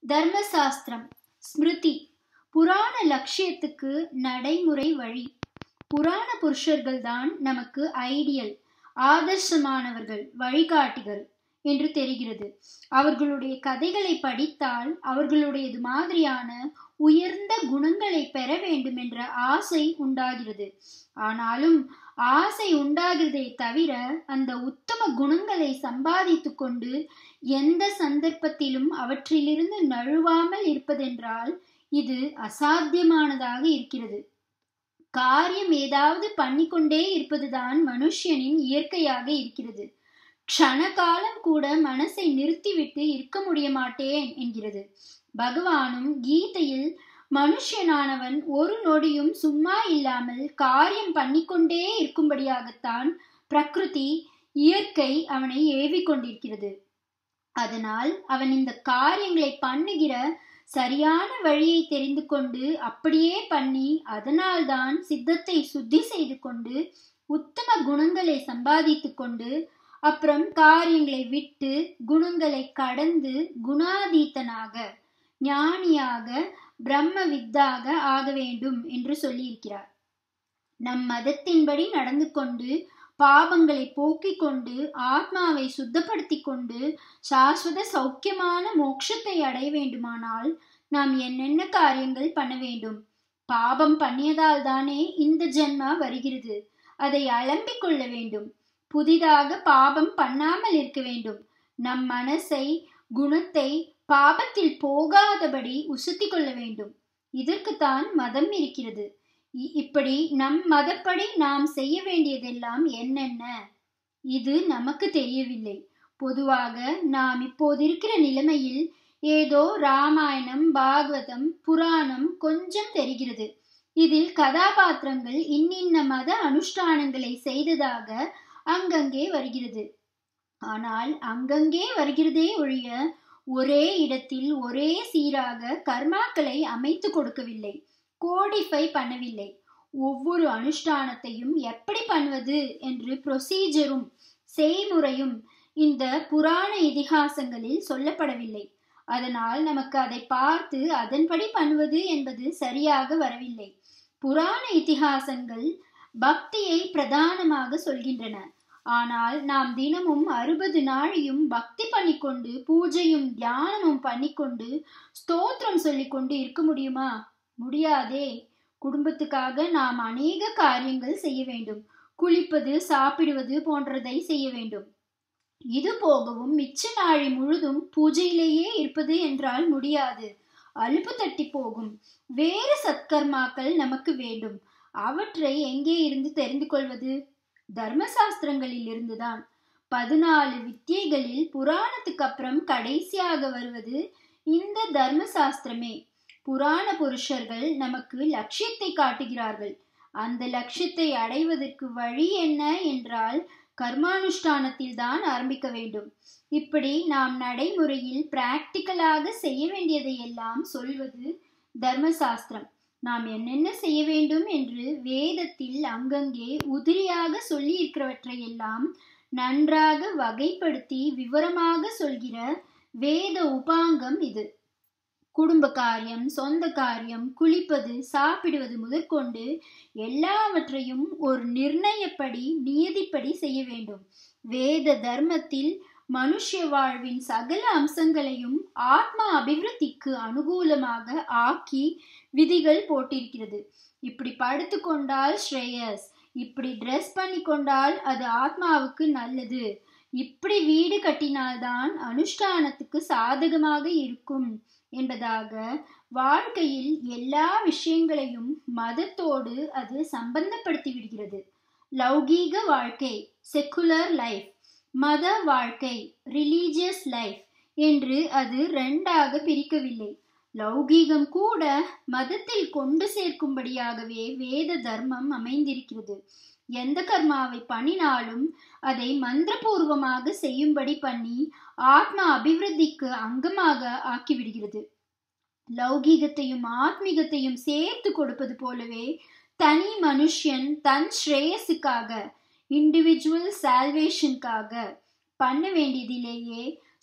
தர்மசாஸ்திரம் ஸ்மிருதி புராண லட்சியத்துக்கு நடைமுறை வழி புராண புருஷர்கள் தான் நமக்கு ஐடியல் ஆதர்சமானவர்கள் வழிகாட்டிகள் என்று தெரிகிறது அவர்களுடைய கதைகளை படித்தால் அவர்களுடையது மாதிரியான உயர்ந்த குணங்களை பெற வேண்டும் என்ற ஆசை உண்டாகிறது ஆனாலும் ஆசை உண்டாகிறதே தவிர அந்த உத்தம குணங்களை சம்பாதித்து கொண்டு எந்த சந்தர்ப்பத்திலும் அவற்றிலிருந்து நழுவாமல் இருப்பதென்றால் இது அசாத்தியமானதாக இருக்கிறது காரியம் ஏதாவது பண்ணிக்கொண்டே இருப்பதுதான் மனுஷனின் இயற்கையாக இருக்கிறது க்ஷணகாலம் கூட மனசை நிறுத்திவிட்டு இருக்க முடிய மாட்டேன் என்கிறது பகவானும் கீதையில் மனுஷனானவன் ஒரு நொடியும் சும்மா இல்லாமல் காரியம் பண்ணிக்கொண்டே இருக்கும்படியாகத்தான் பிரகிருதி இயற்கை அவனை ஏவிக் கொண்டிருக்கிறது அதனால் அவன் இந்த காரியங்களை பண்ணுகிற சரியான வழியை தெரிந்து கொண்டு அப்படியே பண்ணி அதனால்தான் சித்தத்தை சுத்தி செய்து கொண்டு உத்தம குணங்களை சம்பாதித்து கொண்டு அப்புறம் காரியங்களை விட்டு குணங்களை கடந்து குணாதீத்தனாக ஞானியாக பிரம்ம வித்தாக ஆக வேண்டும் என்று சொல்லியிருக்கிறார் நம் மதத்தின்படி நடந்து கொண்டு பாபங்களை போக்கிக் கொண்டு ஆத்மாவை சுத்தப்படுத்தி கொண்டு சாஸ்வத சௌக்கியமான மோட்சத்தை அடைய வேண்டுமானால் நாம் என்னென்ன காரியங்கள் பண்ண வேண்டும் பாபம் பண்ணியதால் தானே இந்த ஜென்மா வருகிறது அதை அலம்பிக் கொள்ள வேண்டும் புதிதாக பாபம் பண்ணாமல் இருக்க வேண்டும் நம் மனசை குணத்தை பாபத்தில் போகாதபடி உசுத்தி கொள்ள வேண்டும் இதற்குத்தான் மதம் இருக்கிறது இப்படி நம் மதப்படி நாம் செய்ய வேண்டியதெல்லாம் என்னென்ன இது நமக்கு தெரியவில்லை பொதுவாக நாம் இப்போது இருக்கிற நிலைமையில் ஏதோ ராமாயணம் பாகவதம் புராணம் கொஞ்சம் தெரிகிறது இதில் கதாபாத்திரங்கள் இன்னின்ன மத அனுஷ்டானங்களை செய்ததாக அங்கங்கே வருகிறது ஆனால் அங்கங்கே வருகிறதே ஒழிய ஒரே இடத்தில் ஒரே சீராக கர்மாக்களை அமைத்து கொடுக்கவில்லை கோடிஃபை பண்ணவில்லை ஒவ்வொரு அனுஷ்டானத்தையும் எப்படி பண்ணுவது என்று ப்ரொசீஜரும் செய்முறையும் இந்த புராண இதிகாசங்களில் சொல்லப்படவில்லை அதனால் நமக்கு அதை பார்த்து அதன்படி பண்ணுவது என்பது சரியாக வரவில்லை புராண இதிகாசங்கள் பக்தியை பிரதானமாக சொல்கின்றன ஆனால் நாம் தினமும் அறுபது நாளையும் பக்தி பண்ணிக்கொண்டு பூஜையும் தியானமும் பண்ணிக்கொண்டு ஸ்தோத்திரம் சொல்லிக்கொண்டு இருக்க முடியுமா முடியாதே குடும்பத்துக்காக நாம் அநேக காரியங்கள் செய்ய வேண்டும் குளிப்பது சாப்பிடுவது போன்றதை செய்ய வேண்டும் இது போகவும் மிச்ச நாழி முழுதும் பூஜையிலேயே இருப்பது என்றால் முடியாது அலுப்பு தட்டி போகும் வேறு சத்கர்மாக்கள் நமக்கு வேண்டும் அவற்றை எங்கே இருந்து தெரிந்து கொள்வது தர்மசாஸ்திரங்களில் இருந்துதான் பதினாலு வித்தியைகளில் புராணத்துக்கு அப்புறம் கடைசியாக வருவது இந்த தர்மசாஸ்திரமே புராண புருஷர்கள் நமக்கு லட்சியத்தை காட்டுகிறார்கள் அந்த லட்சியத்தை அடைவதற்கு வழி என்ன என்றால் கர்மானுஷ்டானத்தில் தான் ஆரம்பிக்க வேண்டும் இப்படி நாம் நடைமுறையில் பிராக்டிக்கலாக செய்ய வேண்டியதை எல்லாம் சொல்வது தர்மசாஸ்திரம் நாம் என்னென்ன செய்ய வேண்டும் என்று வேதத்தில் அங்கங்கே உதிரியாக சொல்லி இருக்கிறவற்றை எல்லாம் நன்றாக வகைப்படுத்தி விவரமாக சொல்கிற வேத உபாங்கம் இது குடும்ப காரியம் சொந்த காரியம் குளிப்பது சாப்பிடுவது முதற்கொண்டு எல்லாவற்றையும் ஒரு நிர்ணயப்படி நியதிப்படி செய்ய வேண்டும் வேத தர்மத்தில் மனுஷ வாழ்வின் சகல அம்சங்களையும் ஆத்மா அபிவிருத்திக்கு அனுகூலமாக ஆக்கி விதிகள் போட்டிருக்கிறது இப்படி படுத்து கொண்டால் ஸ்ரேயஸ் இப்படி ட்ரெஸ் பண்ணி கொண்டால் அது ஆத்மாவுக்கு நல்லது இப்படி வீடு கட்டினால்தான் அனுஷ்டானத்துக்கு சாதகமாக இருக்கும் என்பதாக வாழ்க்கையில் எல்லா விஷயங்களையும் மதத்தோடு அது சம்பந்தப்படுத்தி விடுகிறது லௌகீக வாழ்க்கை செக்குலர் லைஃப் மத வாழ்க்கை ரிலீஜியஸ் லைஃப் என்று அது ரெண்டாக பிரிக்கவில்லை லௌகீகம் கூட மதத்தில் கொண்டு சேர்க்கும்படியாகவே வேத தர்மம் அமைந்திருக்கிறது எந்த கர்மாவை பண்ணினாலும் அதை மந்திரபூர்வமாக செய்யும்படி பண்ணி ஆத்மா அபிவிருத்திக்கு அங்கமாக ஆக்கிவிடுகிறது லௌகீகத்தையும் ஆத்மீகத்தையும் சேர்த்து கொடுப்பது போலவே தனி மனுஷன் தன் ஸ்ரேயஸுக்காக இண்டிவிஜுவல் சால்வேஷனுக்காக பண்ண வேண்டியதிலேயே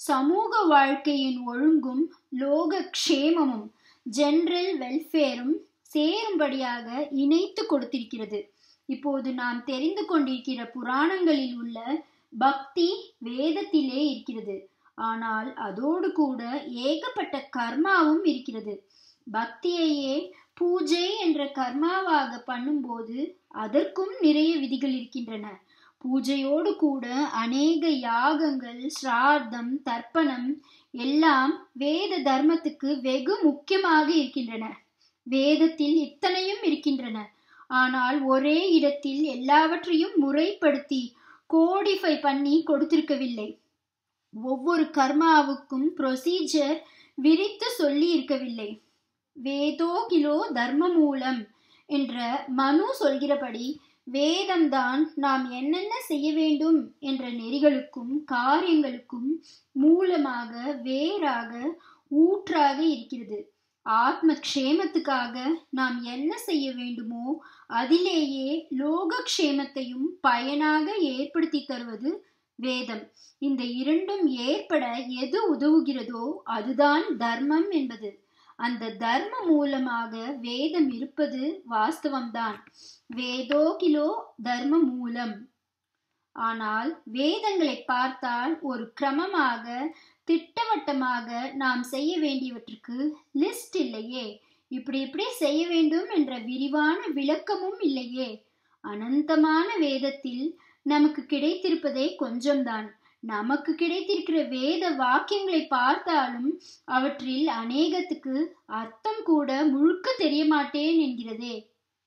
சமூக வாழ்க்கையின் ஒழுங்கும் லோக க்ஷேமமும் ஜெனரல் வெல்ஃபேரும் சேரும்படியாக இணைத்து கொடுத்திருக்கிறது இப்போது நாம் தெரிந்து கொண்டிருக்கிற புராணங்களில் உள்ள பக்தி வேதத்திலே இருக்கிறது ஆனால் அதோடு கூட ஏகப்பட்ட கர்மாவும் இருக்கிறது பக்தியையே பூஜை என்ற கர்மாவாக பண்ணும்போது அதற்கும் நிறைய விதிகள் இருக்கின்றன பூஜையோடு கூட அநேக யாகங்கள் சிரார்த்தம் தர்ப்பணம் எல்லாம் வேத தர்மத்துக்கு வெகு முக்கியமாக இருக்கின்றன வேதத்தில் இத்தனையும் இருக்கின்றன ஆனால் ஒரே இடத்தில் எல்லாவற்றையும் முறைப்படுத்தி கோடிஃபை பண்ணி கொடுத்திருக்கவில்லை ஒவ்வொரு கர்மாவுக்கும் ப்ரொசீஜர் விரித்து சொல்லி இருக்கவில்லை வேதோ கிலோ தர்ம மூலம் என்ற மனு சொல்கிறபடி வேதம்தான் நாம் என்னென்ன செய்ய வேண்டும் என்ற நெறிகளுக்கும் காரியங்களுக்கும் மூலமாக வேறாக ஊற்றாக இருக்கிறது ஆத்ம க்ஷேமத்துக்காக நாம் என்ன செய்ய வேண்டுமோ அதிலேயே லோக க்ஷேமத்தையும் பயனாக ஏற்படுத்தி தருவது வேதம் இந்த இரண்டும் ஏற்பட எது உதவுகிறதோ அதுதான் தர்மம் என்பது அந்த தர்ம மூலமாக வேதம் இருப்பது வாஸ்தவம்தான் வேதோ கிலோ தர்ம மூலம் ஆனால் வேதங்களை பார்த்தால் ஒரு கிரமமாக திட்டவட்டமாக நாம் செய்ய வேண்டியவற்றுக்கு லிஸ்ட் இல்லையே இப்படி இப்படி செய்ய வேண்டும் என்ற விரிவான விளக்கமும் இல்லையே அனந்தமான வேதத்தில் நமக்கு கிடைத்திருப்பதே கொஞ்சம்தான் நமக்கு கிடைத்திருக்கிற வேத வாக்கியங்களை பார்த்தாலும் அவற்றில் அநேகத்துக்கு அர்த்தம் கூட முழுக்க தெரிய மாட்டேன் என்கிறதே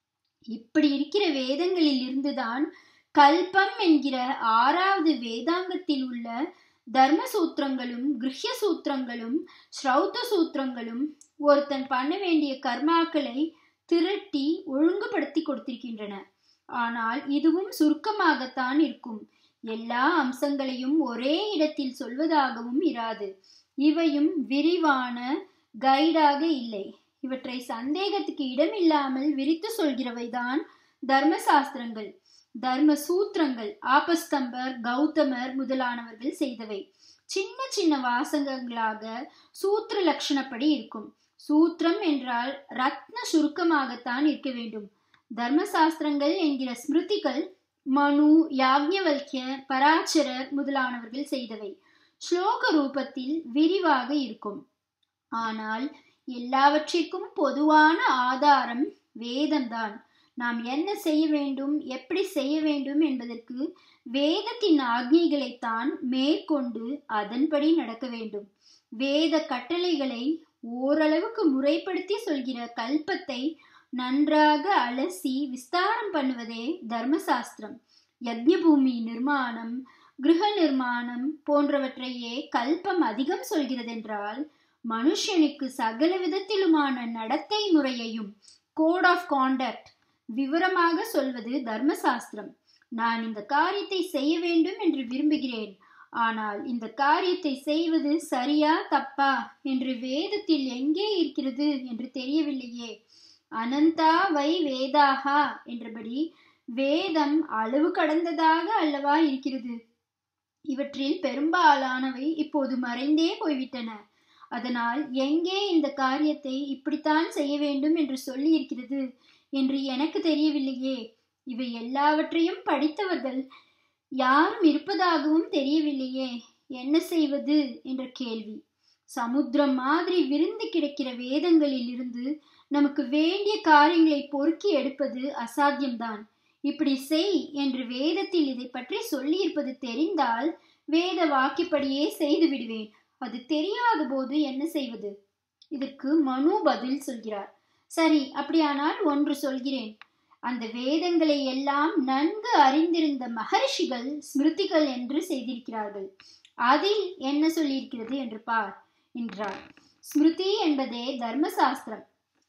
இப்படி இருக்கிற வேதங்களில் இருந்துதான் கல்பம் என்கிற ஆறாவது வேதாங்கத்தில் உள்ள தர்ம சூத்திரங்களும் கிரஹ்ய சூத்திரங்களும் ஸ்ரௌத்த சூத்திரங்களும் ஒருத்தன் பண்ண வேண்டிய கர்மாக்களை திரட்டி ஒழுங்குபடுத்தி கொடுத்திருக்கின்றன ஆனால் இதுவும் சுருக்கமாகத்தான் இருக்கும் எல்லா அம்சங்களையும் ஒரே இடத்தில் சொல்வதாகவும் இராது இவையும் விரிவான கைடாக இல்லை இவற்றை சந்தேகத்துக்கு இடமில்லாமல் விரித்து சொல்கிறவைதான் தர்மசாஸ்திரங்கள் தர்ம சூத்திரங்கள் ஆபஸ்தம்பர் கௌதமர் முதலானவர்கள் செய்தவை சின்ன சின்ன வாசகங்களாக சூத்திர லட்சணப்படி இருக்கும் சூத்திரம் என்றால் ரத்ன சுருக்கமாகத்தான் இருக்க வேண்டும் தர்மசாஸ்திரங்கள் என்கிற ஸ்மிருதிகள் மனு யாக்ஞவல்கிய பராச்சரர் முதலானவர்கள் செய்தவை ஸ்லோக ரூபத்தில் விரிவாக இருக்கும் ஆனால் எல்லாவற்றிற்கும் பொதுவான ஆதாரம் வேதம்தான் நாம் என்ன செய்ய வேண்டும் எப்படி செய்ய வேண்டும் என்பதற்கு வேதத்தின் ஆக்ஞைகளைத்தான் மேற்கொண்டு அதன்படி நடக்க வேண்டும் வேத கட்டளைகளை ஓரளவுக்கு முறைப்படுத்தி சொல்கிற கல்பத்தை நன்றாக அலசி விஸ்தாரம் பண்ணுவதே தர்மசாஸ்திரம் யஜ்ஞபூமி நிர்மாணம் கிரக நிர்மாணம் போன்றவற்றையே கல்பம் அதிகம் சொல்கிறதென்றால் மனுஷனுக்கு சகல விதத்திலுமான நடத்தை முறையையும் கோட் ஆஃப் காண்டக்ட் விவரமாக சொல்வது தர்மசாஸ்திரம் நான் இந்த காரியத்தை செய்ய வேண்டும் என்று விரும்புகிறேன் ஆனால் இந்த காரியத்தை செய்வது சரியா தப்பா என்று வேதத்தில் எங்கே இருக்கிறது என்று தெரியவில்லையே அனந்தா வை வேதாகா என்றபடி வேதம் அளவு கடந்ததாக அல்லவா இருக்கிறது இவற்றில் பெரும்பாலானவை இப்போது மறைந்தே போய்விட்டன அதனால் எங்கே இந்த காரியத்தை இப்படித்தான் செய்ய வேண்டும் என்று சொல்லி இருக்கிறது என்று எனக்கு தெரியவில்லையே இவை எல்லாவற்றையும் படித்தவர்கள் யாரும் இருப்பதாகவும் தெரியவில்லையே என்ன செய்வது என்ற கேள்வி சமுத்திரம் மாதிரி விருந்து கிடக்கிற வேதங்களில் இருந்து நமக்கு வேண்டிய காரியங்களை பொறுக்கி எடுப்பது அசாத்தியம்தான் இப்படி செய் என்று வேதத்தில் இதை பற்றி சொல்லியிருப்பது தெரிந்தால் வேத வாக்கிப்படியே செய்து விடுவேன் அது தெரியாத போது என்ன செய்வது இதற்கு மனு பதில் சொல்கிறார் சரி அப்படியானால் ஒன்று சொல்கிறேன் அந்த வேதங்களை எல்லாம் நன்கு அறிந்திருந்த மகரிஷிகள் ஸ்மிருதிகள் என்று செய்திருக்கிறார்கள் அதில் என்ன சொல்லியிருக்கிறது என்று பார் என்றார் ஸ்மிருதி என்பதே தர்மசாஸ்திரம்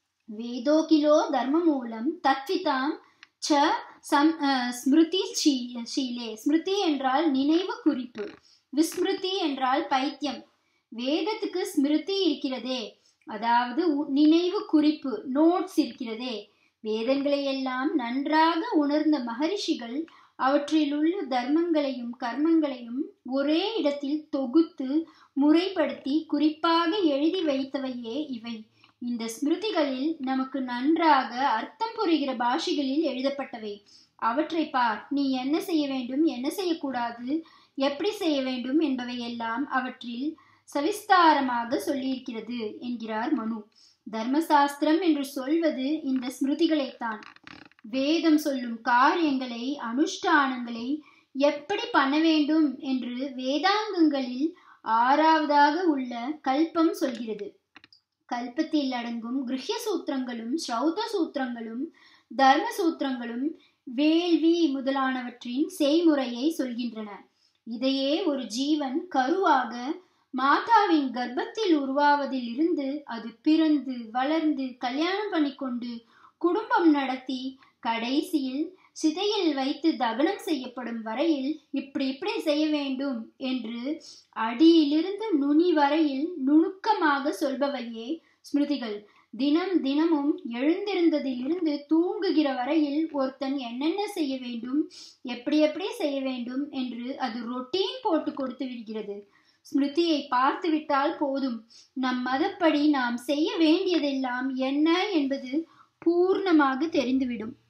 வேதோ கிலோ தர்ம மூலம் தத்விதாம் ச சம் ஸ்மிருதி ஷீலே ஸ்மிருதி என்றால் நினைவு குறிப்பு விஸ்மிருதி என்றால் பைத்தியம் வேதத்துக்கு ஸ்மிருதி இருக்கிறதே அதாவது நினைவு குறிப்பு நோட்ஸ் இருக்கிறதே வேதங்களை எல்லாம் நன்றாக உணர்ந்த மகரிஷிகள் அவற்றில் உள்ள தர்மங்களையும் கர்மங்களையும் ஒரே இடத்தில் தொகுத்து முறைப்படுத்தி குறிப்பாக எழுதி வைத்தவையே இவை இந்த ஸ்மிருதிகளில் நமக்கு நன்றாக அர்த்தம் புரிகிற பாஷைகளில் எழுதப்பட்டவை அவற்றை பார் நீ என்ன செய்ய வேண்டும் என்ன செய்யக்கூடாது எப்படி செய்ய வேண்டும் என்பவை எல்லாம் அவற்றில் சவிஸ்தாரமாக சொல்லியிருக்கிறது என்கிறார் மனு தர்மசாஸ்திரம் என்று சொல்வது இந்த ஸ்மிருதிகளைத்தான் வேதம் சொல்லும் காரியங்களை அனுஷ்டானங்களை எப்படி பண்ண வேண்டும் என்று வேதாங்கங்களில் ஆறாவதாக உள்ள கல்பம் சொல்கிறது கல்பத்தில் அடங்கும் கிரகிய சூத்திரங்களும் ஸ்ரௌத சூத்திரங்களும் தர்ம சூத்திரங்களும் வேள்வி முதலானவற்றின் செய்முறையை சொல்கின்றன இதையே ஒரு ஜீவன் கருவாக மாதாவின் கர்ப்பத்தில் உருவாவதில் இருந்து அது பிறந்து வளர்ந்து கல்யாணம் பண்ணிக்கொண்டு குடும்பம் நடத்தி கடைசியில் சிதையில் வைத்து தகனம் செய்யப்படும் வரையில் இப்படி இப்படி செய்ய வேண்டும் என்று அடியிலிருந்து நுனி வரையில் நுணுக்கமாக சொல்பவையே ஸ்மிருதிகள் தினம் தினமும் எழுந்திருந்ததிலிருந்து தூங்குகிற வரையில் ஒருத்தன் என்னென்ன செய்ய வேண்டும் எப்படி எப்படி செய்ய வேண்டும் என்று அது ரொட்டீன் போட்டு கொடுத்து விடுகிறது ஸ்மிருதியை பார்த்து விட்டால் போதும் நம் மதப்படி நாம் செய்ய வேண்டியதெல்லாம் என்ன என்பது பூர்ணமாக தெரிந்துவிடும்